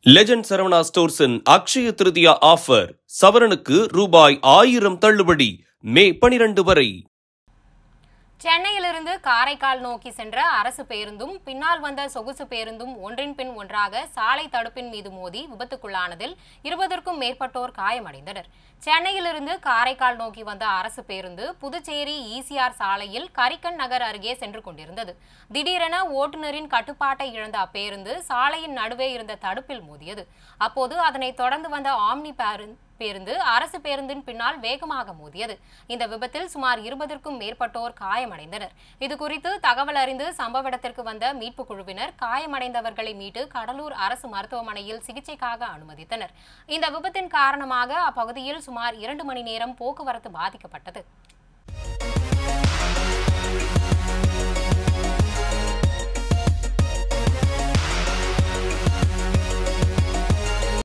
legend Saravana ஸ்டோர்ஸின் Akshaya Tritiya offer சவரனுக்கு ரூபாய் ஆயிரம் தள்ளுபடி மே பனிரெண்டு வரை சென்னையிலிருந்து காரைக்கால் நோக்கி சென்ற அரசு பேருந்தும் பின்னால் வந்த சொகுசு பேருந்தும் ஒன்றின் பின் ஒன்றாக சாலை தடுப்பின் மீது மோதி விபத்துக்குள்ளானதில் இருபதற்கும் மேற்பட்டோர் காயமடைந்தனர் சென்னையிலிருந்து காரைக்கால் நோக்கி வந்த அரசு பேருந்து புதுச்சேரி ஈசிஆர் சாலையில் கரிக்கன் நகர் அருகே சென்று கொண்டிருந்தது திடீரென ஓட்டுநரின் கட்டுப்பாட்டை இழந்த அப்பேருந்து சாலையின் நடுவே இருந்த தடுப்பில் மோதியது அப்போது அதனைத் தொடர்ந்து வந்த ஆம்னி பேருந்து பேருந்து அரசு பேருந்தின் பின்னால் வேகமாக மோதியது இந்த விபத்தில் சுமார் இருபதற்கும் மேற்பட்டோர் காயமடைந்தனர் இது குறித்து தகவல் அறிந்து சம்பவ இடத்திற்கு வந்த மீட்பு குழுவினர் காயமடைந்தவர்களை மீட்டு கடலூர் அரசு மருத்துவமனையில் சிகிச்சைக்காக அனுமதித்தனர் இந்த விபத்தின் காரணமாக அப்பகுதியில் சுமார் இரண்டு மணி நேரம் போக்குவரத்து பாதிக்கப்பட்டது